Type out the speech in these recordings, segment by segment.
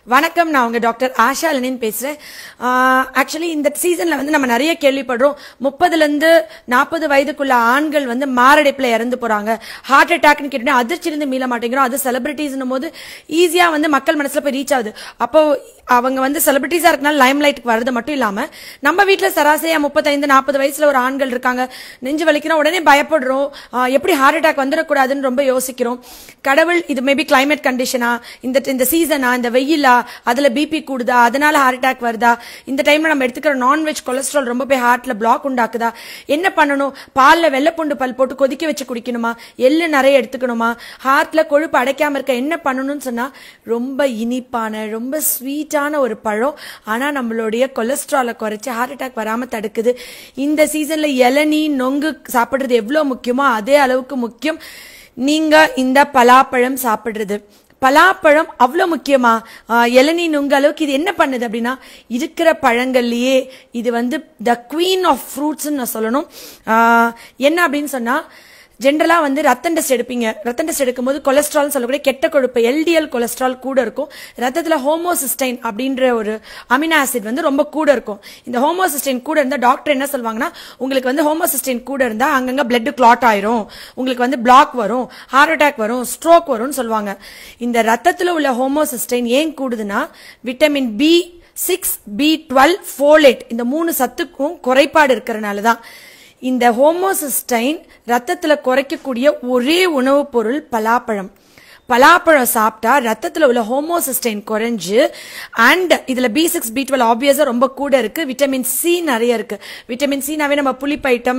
வணக்கம் நான் உங்க டாக்டர் ஆஷா லனின் பேசுறேன் ஆக்சுவலி இந்த சீசன்ல வந்து நம்ம நிறைய கேள்விப்படுறோம் முப்பதுல இருந்து நாற்பது வயதுக்குள்ள ஆண்கள் வந்து மாரடைப்புல இறந்து போறாங்க ஹார்ட் அட்டாக்னு கேட்டோன்னே அதிர்ச்சி இருந்து மீள மாட்டேங்கிறோம் அது செலிபிரிட்டிஸ்னும் போது ஈஸியா வந்து மக்கள் மனசுல போய் ரீச் ஆகுது அப்போ அவங்க வந்து செலிபிரிட்டிஸா இருக்கனால லைம் லைட்டுக்கு வர்றது மட்டும் இல்லாம நம்ம வீட்டுல சராசரியா முப்பத்தைந்து நாற்பது வயசுல ஒரு ஆண்கள் இருக்காங்க நெஞ்சு வலிக்கிறோம் உடனே பயப்படுறோம் ஆஹ் எப்படி ஹார்ட் அட்டாக் வந்துடக்கூடாதுன்னு ரொம்ப யோசிக்கிறோம் கடவுள் இது மேபி கிளைமேட் கண்டிஷனா இந்த இந்த சீசனா இந்த வெயிலா அதுல பிபி கூடுதா அதனால ஹார்ட் அட்டாக் வருதா இந்த டைம்ல நம்ம எடுத்துக்கிற நான்வெஜ் கொலஸ்ட்ரால் ரொம்ப போய் ஹார்ட்ல பிளாக் உண்டாக்குதா என்ன பண்ணணும் பால்ல வெள்ளைப்பூண்டு பல் போட்டு கொதிக்க வச்சு குடிக்கணுமா எள்ளு நிறைய எடுத்துக்கணுமா ஹார்ட்ல கொழுப்பு அடைக்காம இருக்க என்ன பண்ணணும்னு சொன்னா ரொம்ப இனிப்பான ரொம்ப ஸ்வீட்டான ஒரு பழம் ஆனா நம்மளுடைய கொலஸ்ட்ராலை குறைச்சு ஹார்ட் அட்டாக் வராம தடுக்குது இந்த சீசன்ல இளநீ நொங்கு சாப்பிடுறது எவ்வளவு முக்கியமோ அதே அளவுக்கு முக்கியம் நீங்க இந்த பலாப்பழம் சாப்பிடுறது பலாப்பழம் அவ்வளோ முக்கியமா ஆஹ் இளநீ நுங்க அளவுக்கு இது என்ன பண்ணுது அப்படின்னா இருக்கிற பழங்கள்லயே இது வந்து த குவீன் ஆஃப் ஃப்ரூட்ஸ்னு நான் சொல்லணும் ஆஹ் என்ன அப்படின்னு சொன்னா ஜென்ரலா வந்து ரத்தம் டெஸ்ட் எடுப்பீங்க ரத்தம் டெஸ்ட் எடுக்கும்போது கொலஸ்ட்ரால் சொல்லக்கூடிய கெட்ட கொழுப்பு எல்டிஎல் கொலஸ்ட்ரால் கூட இருக்கும் ரத்தத்துல ஹோமோசிஸ்டைன் அப்படின்ற ஒரு அமினோ ஆசிட் வந்து ரொம்ப கூட இருக்கும் இந்த ஹோமோசிஸ்டைன் கூட இருந்தா டாக்டர் என்ன சொல்லுவாங்கன்னா உங்களுக்கு வந்து ஹோமோசிஸ்டைன் கூட இருந்தா அங்கங்க பிளட் கிளாட் ஆயிரும் உங்களுக்கு வந்து பிளாக் வரும் ஹார்ட் அட்டாக் வரும் ஸ்ட்ரோக் வரும்னு சொல்லுவாங்க இந்த ரத்தத்துல உள்ள ஹோமோசிஸ்டைன் ஏன் கூடுதுன்னா vitamin B six B twelve folate இந்த மூணு சத்துக்கும் குறைபாடு இருக்கிறனால தான் இந்த ஹோமோசிஸ்டைன் ரத்தத்துல குறைக்கக்கூடிய ஒரே உணவுப் பொருள் பலாப்பழம் பலாப்பழம் சாப்பிட்டா ரத்தத்துல உள்ள ஹோமோசிஸ்டைன் குறைஞ்சு அண்ட் இதுல பி சிக்ஸ் பி டுவெல் ஆப்வியஸா ரொம்ப கூட இருக்கு விட்டமின் சி நிறைய இருக்கு விட்டமின் சினாவே நம்ம புளிப்பு ஐட்டம்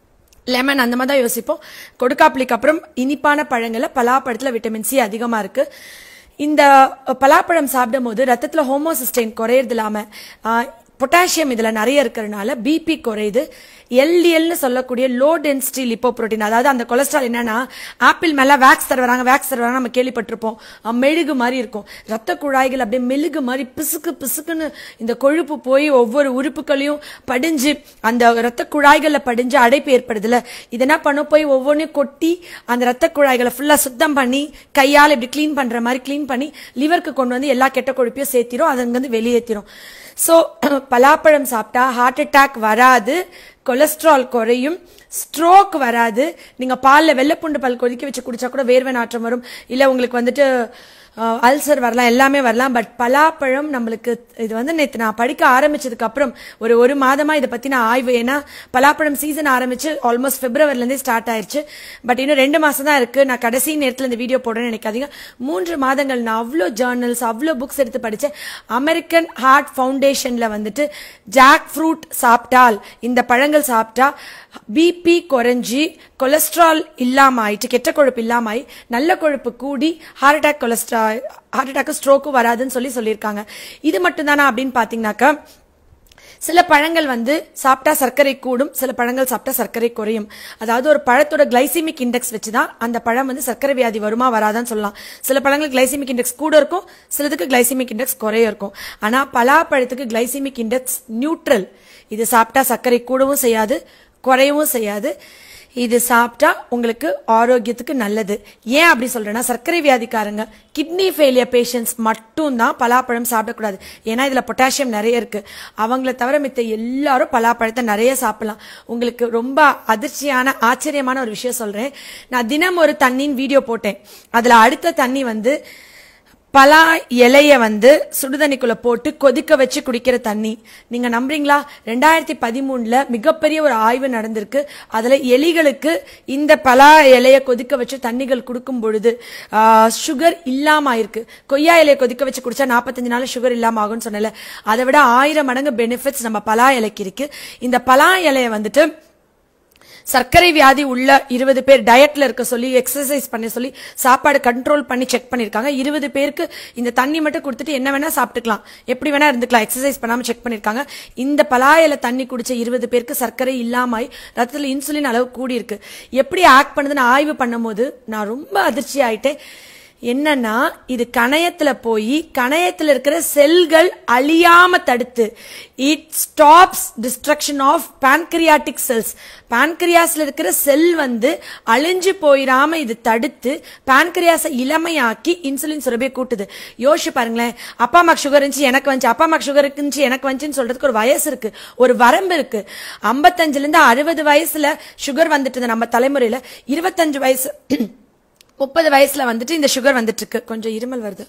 லெமன் அந்த மாதிரி தான் யோசிப்போம் கொடுக்காப்புளிக்கு அப்புறம் இனிப்பான பழங்கள்ல பலாப்பழத்துல விட்டமின் சி அதிகமா இருக்கு இந்த பலாப்பழம் சாப்பிடும் போது ரத்தத்துல ஹோமோசிஸ்டைன் குறையறது இல்லாம பொட்டாசியம் இதுல நிறைய இருக்கிறதுனால பிபி குறையுது எல்டிஎல்னு சொல்லக்கூடிய லோ டென்சிட்டி லிப்போப்ரோட்டீன் அதாவது அந்த கொலஸ்ட்ரால் என்னன்னா ஆப்பிள் மேல வேக்ஸ் தருவாங்க வேக்ஸ் தருவாங்க நம்ம கேள்விப்பட்டிருப்போம் அஹ் மெழுகு மாதிரி இருக்கும் ரத்த குழாய்கள் அப்படியே மெழுகு மாதிரி பிசுக்கு பிசுக்குன்னு இந்த கொழுப்பு போய் ஒவ்வொரு உறுப்புகளையும் படிஞ்சு அந்த ரத்த குழாய்கள்ல படிஞ்சு அடைப்பு ஏற்படுதுல இது என்ன பண்ணும் போய் ஒவ்வொன்றையும் கொட்டி அந்த ரத்த குழாய்களை ஃபுல்லா சுத்தம் பண்ணி கையால் இப்படி க்ளீன் பண்ற மாதிரி க்ளீன் பண்ணி லிவருக்கு கொண்டு வந்து எல்லா கெட்ட கொழுப்பையும் சேர்த்திரும் அது அங்கிருந்து வெளியேற்றிரும் ஸோ பலாப்பழம் சாப்பிட்டா ஹார்ட் அட்டாக் வராது கொலஸ்ட்ரால் குறையும் ஸ்ட்ரோக் வராது நீங்க பால்ல வெள்ளைப்பூண்டு பால் கொதிக்க வச்சு குடிச்சா கூட வேர்வை நாற்றம் வரும் இல்ல உங்களுக்கு வந்துட்டு அல்சர் வரலாம் எல்லாமே வரலாம் பட் பலாப்பழம் நம்மளுக்கு இது வந்து நேற்று நான் படிக்க ஆரம்பிச்சதுக்கு அப்புறம் ஒரு ஒரு மாதமா இதை பத்தி நான் ஆய்வு ஏன்னா பலாப்பழம் சீசன் ஆரம்பிச்சு ஆல்மோஸ்ட் பிப்ரவரிலேருந்தே ஸ்டார்ட் ஆயிருச்சு பட் இன்னும் ரெண்டு மாசம் தான் இருக்கு நான் கடைசி நேரத்தில் இந்த வீடியோ போடுறேன்னு நினைக்காதீங்க மூன்று மாதங்கள் நான் அவ்வளோ ஜேர்னல்ஸ் அவ்வளோ புக்ஸ் எடுத்து படிச்சேன் அமெரிக்கன் ஹார்ட் ஃபவுண்டேஷன்ல வந்துட்டு ஜாக் ஃப்ரூட் சாப்பிட்டால் இந்த பழங்கள் சாப்பிட்டா பிபி குறைஞ்சி கொலஸ்ட்ரால் இல்லாம ஆயிட்டு கெட்ட கொழுப்பு இல்லாம ஆயி நல்ல கொழுப்பு கூடி heart attack cholesterol heart attack ஸ்ட்ரோக்கும் வராதுன்னு சொல்லி சொல்லியிருக்காங்க இது மட்டும் தானா அப்படின்னு பாத்தீங்கன்னாக்கா சில பழங்கள் வந்து சாப்பிட்டா சர்க்கரை கூடும் சில பழங்கள் சாப்பிட்டா சர்க்கரை குறையும் அதாவது ஒரு பழத்தோட கிளைசிமிக் இண்டெக்ஸ் வச்சுதான் அந்த பழம் வந்து சர்க்கரை வியாதி வருமா வராதான்னு சொல்லலாம் சில பழங்கள் கிளைசிமிக் இண்டெக்ஸ் கூட இருக்கும் சிலதுக்கு கிளைசிமிக் இண்டெக்ஸ் குறைய இருக்கும் ஆனா பலாப்பழத்துக்கு கிளைசிமிக் இண்டெக்ஸ் நியூட்ரல் இது சாப்பிட்டா சர்க்கரை கூடவும் செய்யாது குறையவும் செய்யாது இது சாப்பிட்டா உங்களுக்கு ஆரோக்கியத்துக்கு நல்லது ஏன் அப்படி சொல்றேன்னா சர்க்கரை வியாதிக்காரங்க கிட்னி ஃபெயிலியர் பேஷண்ட்ஸ் மட்டும் தான் பலாப்பழம் சாப்பிடக்கூடாது ஏன்னா இதுல பொட்டாசியம் நிறைய இருக்கு அவங்கள தவிர மித்த எல்லாரும் பலாப்பழத்தை நிறைய சாப்பிடலாம் உங்களுக்கு ரொம்ப அதிர்ச்சியான ஆச்சரியமான ஒரு விஷயம் சொல்றேன் நான் தினம் ஒரு தண்ணின்னு வீடியோ போட்டேன் அதுல அடுத்த தண்ணி வந்து பலா இலைய வந்து சுடுதண்ணிக்குள்ள போட்டு கொதிக்க வச்சு குடிக்கிற தண்ணி நீங்க நம்புறீங்களா ரெண்டாயிரத்தி பதிமூணுல மிகப்பெரிய ஒரு ஆய்வு நடந்திருக்கு அதுல எலிகளுக்கு இந்த பலா இலைய கொதிக்க வச்சு தண்ணிகள் கொடுக்கும் பொழுது சுகர் இல்லாம ஆயிருக்கு கொய்யா இலைய கொதிக்க வச்சு குடிச்சா நாற்பத்தஞ்சு நாள் சுகர் இல்லாம ஆகும்னு சொன்னல அதை விட ஆயிரம் மடங்கு பெனிஃபிட்ஸ் நம்ம பலா இலைக்கு இருக்கு இந்த பலா இலைய வந்துட்டு சர்க்கரை வியாதி உள்ள இருபது பேர் டயட்ல இருக்க சொல்லி எக்ஸசைஸ் பண்ண சொல்லி சாப்பாடு கண்ட்ரோல் பண்ணி செக் பண்ணிருக்காங்க இருபது பேருக்கு இந்த தண்ணி மட்டும் கொடுத்துட்டு என்ன வேணா சாப்பிட்டுக்கலாம் எப்படி வேணா இருந்துக்கலாம் எக்ஸசைஸ் பண்ணாம செக் பண்ணிருக்காங்க இந்த பலாயில தண்ணி குடிச்ச இருபது பேருக்கு சர்க்கரை இல்லாம ரத்தத்துல இன்சுலின் அளவு கூடி இருக்கு எப்படி ஆக்ட் பண்ணுதுன்னு ஆய்வு பண்ணும்போது நான் ரொம்ப அதிர்ச்சி ஆயிட்டேன் என்னன்னா இது கணையத்துல போய் கணையத்துல இருக்கிற செல்கள் அழியாம தடுத்து it stops destruction of pancreatic cells pancreasல இருக்கிற செல் வந்து அழிஞ்சு போயிடாம இது தடுத்து pancreas இளமையாக்கி இன்சுலின் சுரபியை கூட்டுது யோசிச்சு பாருங்களேன் அப்பா அம்மாக்கு சுகர் இருந்துச்சு எனக்கு வந்துச்சு அப்பா அம்மாக்கு சுகர் இருந்துச்சு எனக்கு வந்துச்சுன்னு சொல்றதுக்கு ஒரு வயசு இருக்கு ஒரு வரம்பு இருக்கு ஐம்பத்தஞ்சுல இருந்து அறுபது வயசுல சுகர் வந்துட்டு இருந்த நம்ம தலைமுறையில இருபத்தஞ்சு வயசு முப்பது வயசுல வந்துட்டு இந்த சுகர் வந்துட்டு இருக்கு கொஞ்சம் இருமல் வருது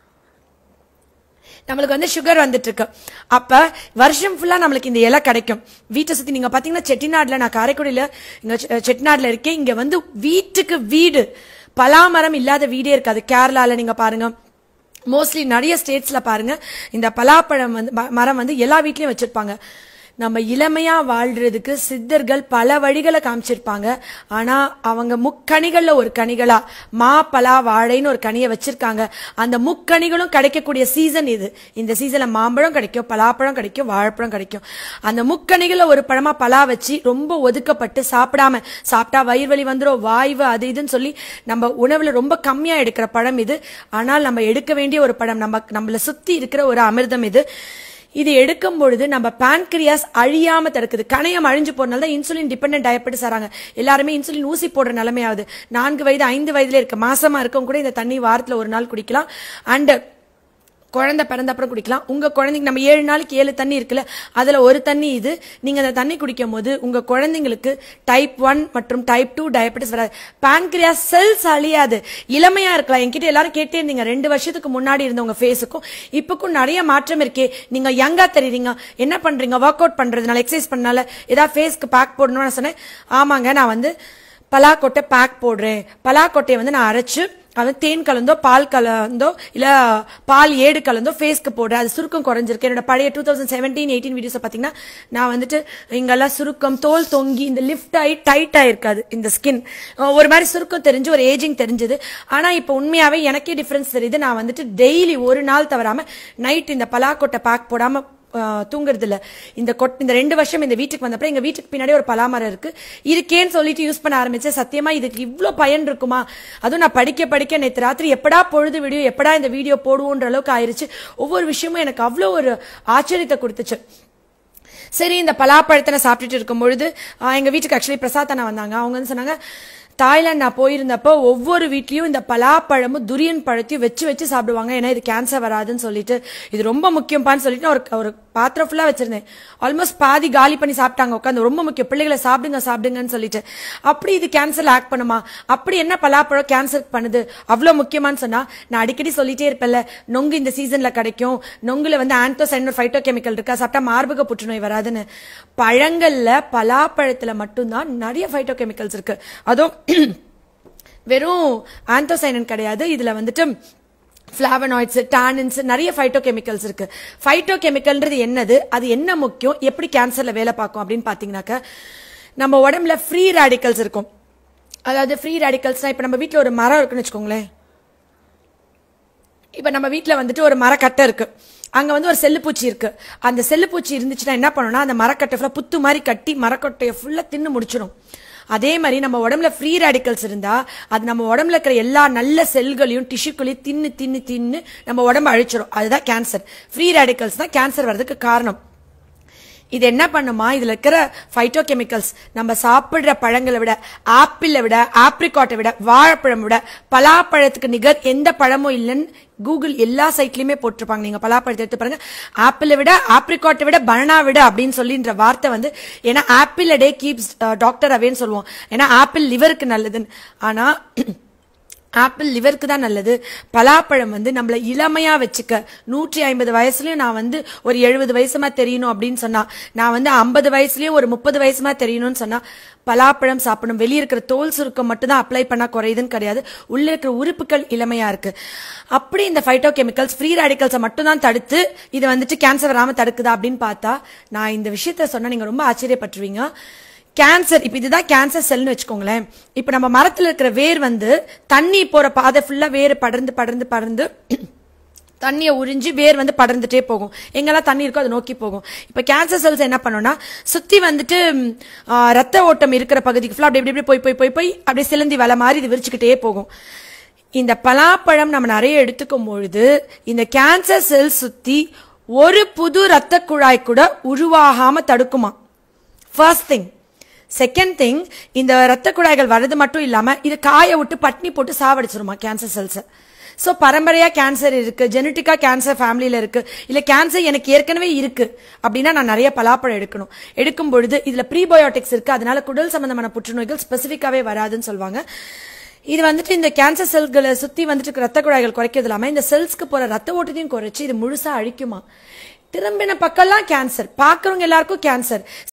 நம்மளுக்கு வந்து சுகர் வந்துட்டு இருக்கு அப்ப வருஷம் ஃபுல்லா நம்மளுக்கு இந்த இலை கிடைக்கும் வீட்டை சுத்தி நீங்க பாத்தீங்கன்னா செட்டிநாடுல நான் காரைக்குடியில இங்க செ- செட்டிநாடுல இருக்கேன் இங்க வந்து வீட்டுக்கு வீடு பலாமரம் இல்லாத வீடே இருக்காது கேரளால நீங்க பாருங்க மோஸ்ட்லி நிறைய ஸ்டேட்ஸ்ல பாருங்க இந்த பலாப்பழம் வந்து ம- மரம் வந்து எல்லா வீட்லயும் வச்சிருப்பாங்க நம்ம இளமையா வாழ்றதுக்கு சித்தர்கள் பல வழிகளை காமிச்சிருப்பாங்க ஆனா அவங்க முக்கணிகள்ல ஒரு கனிகளா மா பலா வாழைன்னு ஒரு கனியை வச்சிருக்காங்க அந்த முக்கணிகளும் கிடைக்கக்கூடிய சீசன் இது இந்த சீசன்ல மாம்பழம் கிடைக்கும் பலாப்பழம் கிடைக்கும் வாழைப்பழம் கிடைக்கும் அந்த முக்கணிகள்ல ஒரு பழமா பலா வச்சு ரொம்ப ஒதுக்கப்பட்டு சாப்பிடாம சாப்பிட்டா வயிறு வலி வந்துரும் வாய்வு அது இதுன்னு சொல்லி நம்ம உணவுல ரொம்ப கம்மியா எடுக்கிற பழம் இது ஆனால் நம்ம எடுக்க வேண்டிய ஒரு பழம் நம்ம நம்மள சுத்தி இருக்கிற ஒரு அமிர்தம் இது இது எடுக்கும் பொழுது நம்ம pancreas அழியாம தடுக்குது கணையம் அழிஞ்சு போறனால தான் இன்சுலின் டிபெண்டன்ட் டயபெட்டிஸ் வராங்க எல்லாருமே இன்சுலின் ஊசி போடுற நிலைமையாவது நான்கு வயது ஐந்து வயதுல இருக்க மாசமா இருக்கவங்க கூட இந்த தண்ணி வாரத்துல ஒரு நாள் குடிக்கலாம் அண்ட் குழந்தை பிறந்த அப்புறம் குடிக்கலாம் உங்க குழந்தைங்க நம்ம ஏழு நாளைக்கு ஏழு தண்ணி இருக்குல்ல அதுல ஒரு தண்ணி இது நீங்க அந்த தண்ணி குடிக்கும் போது உங்க குழந்தைங்களுக்கு டைப் ஒன் மற்றும் டைப் டூ டயபெட்டிஸ் வராது pancreas செல்ஸ் அழியாது இளமையா இருக்கலாம் என்கிட்ட எல்லாரும் கேட்டே இருந்தீங்க ரெண்டு வருஷத்துக்கு முன்னாடி இருந்தவங்க ஃபேஸுக்கும் இப்பக்கும் நிறைய மாற்றம் இருக்கே நீங்க யங்கா தெரியுறீங்க என்ன பண்றீங்க ஒர்க் அவுட் பண்றதுனால எக்ஸசைஸ் பண்ணனால ஏதாவது ஃபேஸ்க்கு பேக் போடணும்னு நான் சொன்னேன் ஆமாங்க நான் வந்து பலாக்கொட்டை பேக் போடுறேன் பலாக்கொட்டையை வந்து நான் அரைச்சு அது தேன் கலந்தோ பால் கலந்தோ இல்ல பால் ஏடு கலந்தோ ஃபேஸ்க்கு போடுறேன் அது சுருக்கம் குறைஞ்சிருக்கு என்னோட பழைய two thousand seventeen eighteen videos பாத்தீங்கன்னா நான் வந்துட்டு இங்கெல்லாம் சுருக்கம் தோல் தொங்கி இந்த லிஃப்ட் ஆகி டைட் ஆயிருக்காது இந்த ஸ்கின் ஒரு மாதிரி சுருக்கம் தெரிஞ்சு ஒரு ஏஜிங் தெரிஞ்சது ஆனா இப்போ உண்மையாவே எனக்கே டிஃபரன்ஸ் தெரியுது நான் வந்துட்டு டெய்லி ஒரு நாள் தவறாம நைட் இந்த பலாக்கொட்டை பேக் போடாம ஆஹ் தூங்குறது இல்ல இந்த கொட் இந்த ரெண்டு வருஷம் இந்த வீட்டுக்கு வந்தப்பறம் எங்க வீட்டுக்கு பின்னாடி ஒரு பலாமரம் இருக்கு இருக்கேன்னு சொல்லிட்டு யூஸ் பண்ண ஆரம்பிச்சேன் சத்தியமா இதுக்கு இவ்ளோ பயன் இருக்குமா அதுவும் நான் படிக்க படிக்க நேத்து ராத்திரி எப்படா பொழுது வீடியோ எப்படா இந்த வீடியோ போடுவோன்ற அளவுக்கு ஆயிருச்சு ஒவ்வொரு விஷயமும் எனக்கு அவ்வளோ ஒரு ஆச்சரியத்தை கொடுத்துச்சு சரி இந்த பலாப்பழத்தை நான் சாப்பிட்டுட்டு இருக்கும் பொழுது ஆஹ் எங்க வீட்டுக்கு ஆக்சுவலி பிரசாத் அண்ணா வந்தாங்க அவங்க வந்து சொன்னாங்க தாய்லாந்து நான் போயிருந்தப்போ ஒவ்வொரு வீட்லயும் இந்த பலாப்பழமும் துரியன் பழத்தையும் வச்சு வச்சு சாப்பிடுவாங்க ஏன்னா இது கேன்சர் வராதுன்னு சொல்லிட்டு இது ரொம்ப முக்கியம்பான்னு சொல்லிட்டு நான் ஒரு ஒரு பாத்திரம் ஃபுல்லா வச்சிருந்தேன் ஆல்மோஸ்ட் பாதி காலி பண்ணி சாப்பிட்டாங்க உட்காந்து ரொம்ப முக்கியம் பிள்ளைகளை சாப்பிடுங்க சாப்பிடுங்கன்னு சொல்லிட்டு அப்படி இது கேன்சர்ல ஆக்ட் பண்ணுமா அப்படி என்ன பலாப்பழம் கேன்சர் பண்ணுது அவ்வளவு முக்கியமான்னு சொன்னா நான் அடிக்கடி சொல்லிட்டே இருப்பேன்ல நொங்கு இந்த சீசன்ல கிடைக்கும் நொங்குல வந்து ஆன்டோசைன் ஃபைட்டோ கெமிக்கல் இருக்கா சாப்பிட்டா மார்பக புற்றுநோய் வராதுன்னு பழங்கள்ல பலாப்பழத்துல மட்டும்தான் நிறைய ஃபைட்டோ கெமிக்கல்ஸ் இருக்கு அதுவும் வெறும் ஆந்தோசைனன் கிடையாது இதுல வந்துட்டு பிளாவனாய்ட்ஸ் டானின்ஸ் நிறைய ஃபைட்டோ கெமிக்கல்ஸ் இருக்கு ஃபைட்டோ கெமிக்கல்ன்றது என்னது அது என்ன முக்கியம் எப்படி கேன்சர்ல வேலை பார்க்கும் அப்படின்னு பாத்தீங்கன்னாக்க நம்ம உடம்புல ஃப்ரீ ரேடிக்கல்ஸ் இருக்கும் அதாவது ஃப்ரீ ரேடிக்கல்ஸ்னா இப்ப நம்ம வீட்ல ஒரு மரம் இருக்குன்னு வச்சுக்கோங்களேன் இப்ப நம்ம வீட்ல வந்துட்டு ஒரு மரக்கட்டை இருக்கு அங்க வந்து ஒரு செல்லுப்பூச்சி இருக்கு அந்த செல்லுப்பூச்சி இருந்துச்சுன்னா என்ன பண்ணணும்னா அந்த மரக்கட்டை ஃபுல்லா புத்து மாதிரி கட்டி மரக்கட்டையை ஃபுல்லா தின்னு முடிச்சிடும் அதே மாதிரி நம்ம உடம்புல ஃப்ரீ ரேடிக்கல்ஸ் இருந்தா அது நம்ம உடம்புல இருக்கிற எல்லா நல்ல செல்களையும் டிஷ்யூக்களையும் தின்னு தின்னு தின்னு நம்ம உடம்பு அழிச்சிடும் அதுதான் கேன்சர் ஃப்ரீ ரேடிக்கல்ஸ் தான் கேன்சர் வர்றதுக்கு காரணம் இது என்ன பண்ணுமா இதுல இருக்கிற ஃபைட்டோ கெமிக்கல்ஸ் நம்ம சாப்பிடுற பழங்களை விட ஆப்பிளை விட ஆப்ரிகாட்டை விட வாழைப்பழம் விட பலாப்பழத்துக்கு நிகர் எந்த பழமும் இல்லைன்னு கூகுள் எல்லா சைட்லயுமே போட்டிருப்பாங்க நீங்க பலாப்பழத்தை எடுத்து பாருங்க ஆப்பிளை விட ஆப்ரிகாட்டை விட பனானா விட அப்படின்னு சொல்லின்ற வார்த்தை வந்து ஏன்னா ஆப்பிள் டே கீப்ஸ் டாக்டர் அவேன்னு சொல்லுவோம் ஏன்னா ஆப்பிள் லிவருக்கு நல்லதுன்னு ஆனா ஆப்பிள் லிவருக்கு தான் நல்லது பலாப்பழம் வந்து நம்மள இளமையா வச்சுக்க நூற்றி ஐம்பது வயசுலயும் நான் வந்து ஒரு எழுபது வயசுமா தெரியணும் அப்படின்னு சொன்னா நான் வந்து ஐம்பது வயசுலயும் ஒரு முப்பது வயசுமா தெரியணும்னு சொன்னா பலாப்பழம் சாப்பிடணும் வெளியே இருக்கிற தோல் சுருக்கம் மட்டும் தான் அப்ளை பண்ணா குறையுதுன்னு கிடையாது உள்ள இருக்கிற உறுப்புகள் இளமையா இருக்கு அப்படி இந்த ஃபைட்டோ கெமிக்கல்ஸ் ஃப்ரீ ரேடிக்கல்ஸை மட்டும் தான் தடுத்து இது வந்துட்டு கேன்சர் வராம தடுக்குதா அப்படின்னு பார்த்தா நான் இந்த விஷயத்த சொன்னா நீங்க ரொம்ப ஆச்சரியப்பட்டுருவீங்க கேன்சர் இப்ப இதுதான் கேன்சர் செல்னு வச்சுக்கோங்களேன் இப்ப நம்ம மரத்துல இருக்கிற வேர் வந்து தண்ணி போற பாதை ஃபுல்லா வேர் படர்ந்து படர்ந்து படர்ந்து தண்ணியை உறிஞ்சி வேர் வந்து படர்ந்துட்டே போகும் எங்கெல்லாம் தண்ணி இருக்கோ அதை நோக்கி போகும் இப்ப கேன்சர் செல்ஸ் என்ன பண்ணும்னா சுத்தி வந்துட்டு ம், ஆ, ரத்த ஓட்டம் இருக்கிற பகுதிக்கு ஃபுல்லா அப்படி இப்படி இப்படி போய் போய் போய் போய் அப்படியே சிலந்தி வலை மாதிரி இது விரிச்சுக்கிட்டே போகும் இந்த பலாப்பழம் நம்ம நிறைய எடுத்துக்கும் பொழுது இந்த கேன்சர் செல் சுத்தி ஒரு புது ரத்த குழாய் கூட உருவாகாம தடுக்குமா ஃபர்ஸ்ட் திங் செகண்ட் திங் இந்த ரத்த குழாய்கள் வர்றது மட்டும் இல்லாம இது காய விட்டு பட்னி போட்டு சாவடிச்சிருமா கேன்சர் செல்ஸை ஸோ பரம்பரையா கேன்சர் இருக்கு ஜெனட்டிக்கா கேன்சர் ஃபேமிலியில இருக்கு இல்ல கேன்சர் எனக்கு ஏற்கனவே இருக்கு அப்படின்னா நான் நிறைய பலாப்பழம் எடுக்கணும் எடுக்கும் பொழுது இதுல ப்ரீபயோட்டிக்ஸ் இருக்கு அதனால குடல் சம்பந்தமான புற்றுநோய்கள் ஸ்பெசிஃபிக்காவே வராதுன்னு சொல்லுவாங்க இது வந்துட்டு இந்த கேன்சர் செல்களை சுத்தி வந்துட்டு ரத்த குழாய்கள் குறைக்கிறது இல்லாம இந்த செல்ஸ்க்கு போற ரத்த ஓட்டத்தையும் குறைச்சு இது முழுசா அழிக்குமா திரும்பின பக்கம்லாம் கேன்சர் பாக்குறவங்க எல்லாருக்கும் கேன்சர்